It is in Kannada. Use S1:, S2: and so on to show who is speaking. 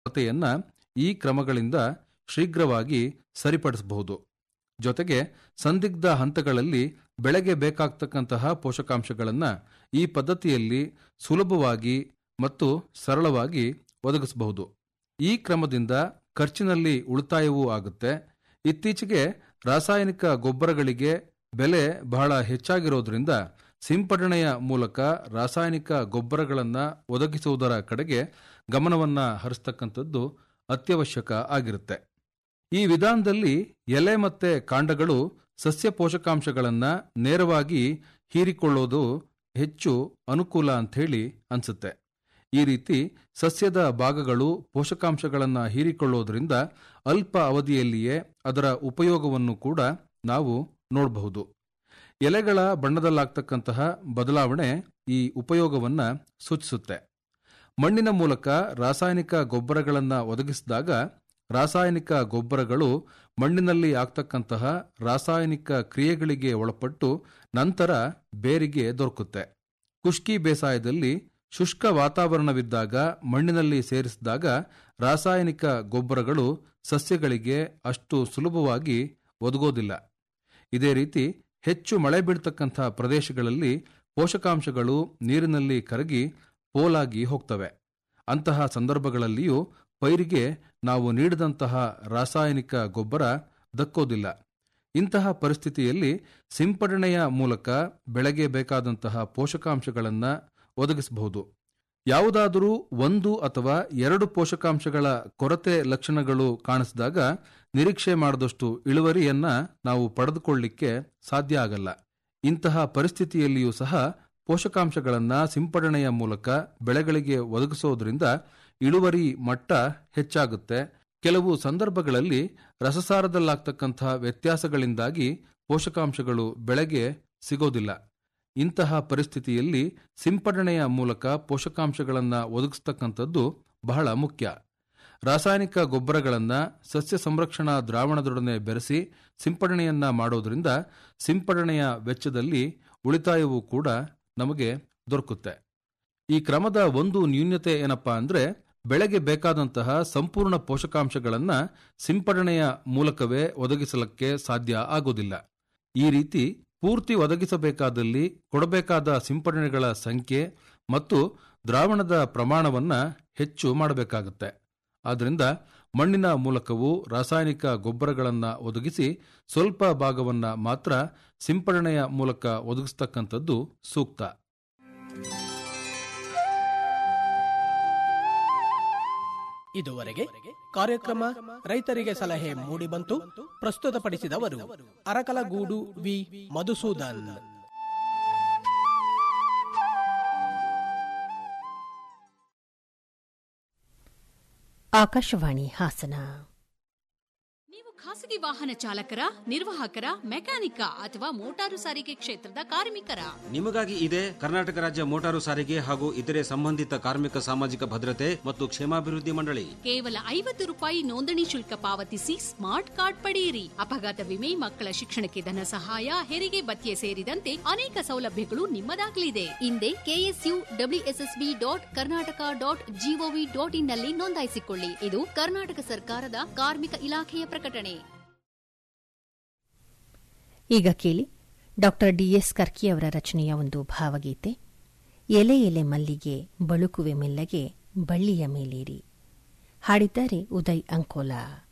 S1: ಕೊರತೆಯನ್ನ ಈ ಕ್ರಮಗಳಿಂದ ಶೀಘ್ರವಾಗಿ ಸರಿಪಡಿಸಬಹುದು ಜೊತೆಗೆ ಸಂದಿಗ್ಧ ಹಂತಗಳಲ್ಲಿ ಬೆಳೆಗೆ ಬೇಕಾಗ್ತಕ್ಕಂತಹ ಪೋಷಕಾಂಶಗಳನ್ನು ಈ ಪದ್ಧತಿಯಲ್ಲಿ ಸುಲಭವಾಗಿ ಮತ್ತು ಸರಳವಾಗಿ ಒದಗಿಸಬಹುದು ಈ ಕ್ರಮದಿಂದ ಖರ್ಚಿನಲ್ಲಿ ಉಳಿತಾಯವೂ ಆಗುತ್ತೆ ಇತ್ತೀಚೆಗೆ ರಾಸಾಯನಿಕ ಗೊಬ್ಬರಗಳಿಗೆ ಬೆಲೆ ಬಹಳ ಹೆಚ್ಚಾಗಿರೋದ್ರಿಂದ ಸಿಂಪಡಣೆಯ ಮೂಲಕ ರಾಸಾಯನಿಕ ಗೊಬ್ಬರಗಳನ್ನು ಒದಗಿಸುವುದರ ಕಡೆಗೆ ಗಮನವನ್ನ ಹರಿಸ್ತಕ್ಕಂಥದ್ದು ಅತ್ಯವಶ್ಯಕ ಆಗಿರುತ್ತೆ ಈ ವಿಧಾನದಲ್ಲಿ ಎಲೆ ಮತ್ತೆ ಕಾಂಡಗಳು ಸಸ್ಯ ಪೋಷಕಾಂಶಗಳನ್ನು ನೇರವಾಗಿ ಹೀರಿಕೊಳ್ಳೋದು ಹೆಚ್ಚು ಅನುಕೂಲ ಅಂಥೇಳಿ ಅನ್ಸುತ್ತೆ ಈ ರೀತಿ ಸಸ್ಯದ ಭಾಗಗಳು ಪೋಷಕಾಂಶಗಳನ್ನು ಹೀರಿಕೊಳ್ಳೋದ್ರಿಂದ ಅಲ್ಪ ಅವಧಿಯಲ್ಲಿಯೇ ಅದರ ಉಪಯೋಗವನ್ನು ಕೂಡ ನಾವು ನೋಡಬಹುದು ಎಲೆಗಳ ಬಣ್ಣದಲ್ಲಾಗ್ತಕ್ಕಂತಹ ಬದಲಾವಣೆ ಈ ಉಪಯೋಗವನ್ನ ಸೂಚಿಸುತ್ತೆ ಮಣ್ಣಿನ ಮೂಲಕ ರಾಸಾಯನಿಕ ಗೊಬ್ಬರಗಳನ್ನು ಒದಗಿಸಿದಾಗ ರಾಸಾಯನಿಕ ಗೊಬ್ಬರಗಳು ಮಣ್ಣಿನಲ್ಲಿ ಆಗ್ತಕ್ಕಂತಹ ರಾಸಾಯನಿಕ ಕ್ರಿಯೆಗಳಿಗೆ ಒಳಪಟ್ಟು ನಂತರ ಬೇರಿಗೆ ದೊರಕುತ್ತೆ ಖುಷ್ಕಿ ಬೇಸಾಯದಲ್ಲಿ ಶುಷ್ಕ ವಾತಾವರಣವಿದ್ದಾಗ ಮಣ್ಣಿನಲ್ಲಿ ಸೇರಿಸಿದಾಗ ರಾಸಾಯನಿಕ ಗೊಬ್ಬರಗಳು ಸಸ್ಯಗಳಿಗೆ ಅಷ್ಟು ಸುಲಭವಾಗಿ ಒದಗೋದಿಲ್ಲ ಇದೇ ರೀತಿ ಹೆಚ್ಚು ಮಳೆ ಬೀಳ್ತಕ್ಕಂಥ ಪ್ರದೇಶಗಳಲ್ಲಿ ಪೋಷಕಾಂಶಗಳು ನೀರಿನಲ್ಲಿ ಕರಗಿ ಪೋಲಾಗಿ ಹೋಗ್ತವೆ ಅಂತಹ ಸಂದರ್ಭಗಳಲ್ಲಿಯೂ ಪೈರಿಗೆ ನಾವು ನೀಡಿದಂತಹ ರಾಸಾಯನಿಕ ಗೊಬ್ಬರ ದಕ್ಕೋದಿಲ್ಲ ಇಂತಹ ಪರಿಸ್ಥಿತಿಯಲ್ಲಿ ಸಿಂಪಡಣೆಯ ಮೂಲಕ ಬೆಳೆಗೆ ಬೇಕಾದಂತಹ ಪೋಷಕಾಂಶಗಳನ್ನು ಒದಗಿಸಬಹುದು ಯಾವುದಾದರೂ ಒಂದು ಅಥವಾ ಎರಡು ಪೋಷಕಾಂಶಗಳ ಕೊರತೆ ಲಕ್ಷಣಗಳು ಕಾಣಿಸಿದಾಗ ನಿರೀಕ್ಷೆ ಮಾಡಿದಷ್ಟು ಇಳುವರಿಯನ್ನ ನಾವು ಪಡೆದುಕೊಳ್ಳಿಕ್ಕೆ ಸಾಧ್ಯ ಆಗಲ್ಲ ಇಂತಹ ಪರಿಸ್ಥಿತಿಯಲ್ಲಿಯೂ ಸಹ ಪೋಷಕಾಂಶಗಳನ್ನು ಸಿಂಪಡಣೆಯ ಮೂಲಕ ಬೆಳೆಗಳಿಗೆ ಒದಗಿಸೋದ್ರಿಂದ ಇಳುವರಿ ಮಟ್ಟ ಹೆಚ್ಚಾಗುತ್ತೆ ಕೆಲವು ಸಂದರ್ಭಗಳಲ್ಲಿ ರಸಸಾರದಲ್ಲಾಗ್ತಕ್ಕಂತಹ ವ್ಯತ್ಯಾಸಗಳಿಂದಾಗಿ ಪೋಷಕಾಂಶಗಳು ಬೆಳೆಗೆ ಸಿಗೋದಿಲ್ಲ ಇಂತಹ ಪರಿಸ್ಥಿತಿಯಲ್ಲಿ ಸಿಂಪಡಣೆಯ ಮೂಲಕ ಪೋಷಕಾಂಶಗಳನ್ನು ಒದಗಿಸ್ತಕ್ಕಂಥದ್ದು ಬಹಳ ಮುಖ್ಯ ರಾಸಾಯನಿಕ ಗೊಬ್ಬರಗಳನ್ನು ಸಸ್ಯ ಸಂರಕ್ಷಣಾ ದ್ರಾವಣದೊಡನೆ ಬೆರೆಸಿ ಸಿಂಪಡಣೆಯನ್ನ ಮಾಡೋದ್ರಿಂದ ಸಿಂಪಡಣೆಯ ವೆಚ್ಚದಲ್ಲಿ ಉಳಿತಾಯವೂ ಕೂಡ ನಮಗೆ ದೊರಕುತ್ತೆ ಈ ಕ್ರಮದ ಒಂದು ನ್ಯೂನ್ಯತೆ ಏನಪ್ಪಾ ಅಂದ್ರೆ ಬೆಳೆಗೆ ಬೇಕಾದಂತಹ ಸಂಪೂರ್ಣ ಪೋಷಕಾಂಶಗಳನ್ನು ಸಿಂಪಡಣೆಯ ಮೂಲಕವೇ ಒದಗಿಸಲಿಕ್ಕೆ ಸಾಧ್ಯ ಆಗೋದಿಲ್ಲ ಈ ರೀತಿ ಪೂರ್ತಿ ಒದಗಿಸಬೇಕಾದಲ್ಲಿ ಕೊಡಬೇಕಾದ ಸಿಂಪಡಣೆಗಳ ಸಂಖ್ಯೆ ಮತ್ತು ದ್ರಾವಣದ ಪ್ರಮಾಣವನ್ನ ಹೆಚ್ಚು ಮಾಡಬೇಕಾಗುತ್ತೆ ಆದ್ದರಿಂದ ಮಣ್ಣಿನ ಮೂಲಕವೂ ರಾಸಾಯನಿಕ ಗೊಬ್ಬರಗಳನ್ನು ಒದಗಿಸಿ ಸ್ವಲ್ಪ ಭಾಗವನ್ನ ಮಾತ್ರ ಸಿಂಪಡಣೆಯ ಮೂಲಕ ಒದಗಿಸ್ತಕ್ಕಂಥದ್ದು ಸೂಕ್ತ
S2: ಇದುವರೆಗೆ ಕಾರ್ಯಕ್ರಮ ರೈತರಿಗೆ ಸಲಹೆ ಮೂಡಿಬಂತು ಪ್ರಸ್ತುತಪಡಿಸಿದವರು ಅರಕಲಗೂಡು ವಿ ಮಧುಸೂದನ್
S3: ಆಕಾಶವಾಣಿ ಹಾಸನ
S4: ನೀವು ಖಾಸಗಿ ವಾಹನ ಚಾಲಕರ ನಿರ್ವಾಹಕರ ಮೆಕ್ಯಾನಿಕ ಅಥವಾ ಮೋಟಾರು ಸಾರಿಗೆ ಕ್ಷೇತ್ರದ ಕಾರ್ಮಿಕರ
S5: ನಿಮಗಾಗಿ ಇದೆ ಕರ್ನಾಟಕ ರಾಜ್ಯ ಮೋಟಾರು ಸಾರಿಗೆ ಹಾಗೂ ಇತರೆ ಸಂಬಂಧಿತ ಕಾರ್ಮಿಕ ಸಾಮಾಜಿಕ ಭದ್ರತೆ ಮತ್ತು ಕ್ಷೇಮಾಭಿವೃದ್ಧಿ ಮಂಡಳಿ
S4: ಕೇವಲ ಐವತ್ತು ರೂಪಾಯಿ ನೋಂದಣಿ ಶುಲ್ಕ ಪಾವತಿಸಿ ಸ್ಮಾರ್ಟ್ ಕಾರ್ಡ್ ಪಡೆಯಿರಿ ಅಪಘಾತ ವಿಮೆ ಮಕ್ಕಳ ಶಿಕ್ಷಣಕ್ಕೆ ಧನ ಸಹಾಯ ಹೆರಿಗೆ ಭತ್ಯೆ ಸೇರಿದಂತೆ ಅನೇಕ ಸೌಲಭ್ಯಗಳು ನಿಮ್ಮದಾಗಲಿದೆ ಹಿಂದೆ KSU WSSB dot Karnataka dot GOV dot in ನಲ್ಲಿ ನೋಂದಾಯಿಸಿಕೊಳ್ಳಿ ಇದು ಕರ್ನಾಟಕ ಸರ್ಕಾರದ ಕಾರ್ಮಿಕ ಇಲಾಖೆಯ ಪ್ರಕಟಣೆ
S3: ಈಗ ಕೇಳಿ ಡಾಕ್ಟರ್ ಡಿಎಸ್ ಕರ್ಕಿ ಅವರ ರಚನೆಯ ಒಂದು ಭಾವಗೀತೆ ಎಲೆ ಎಲೆ ಮಲ್ಲಿಗೆ ಬಳುಕುವೆ ಮೆಲ್ಲಗೆ ಬಳ್ಳಿಯ ಮೇಲೇರಿ ಹಾಡಿದ್ದಾರೆ ಉದಯ್ ಅಂಕೋಲಾ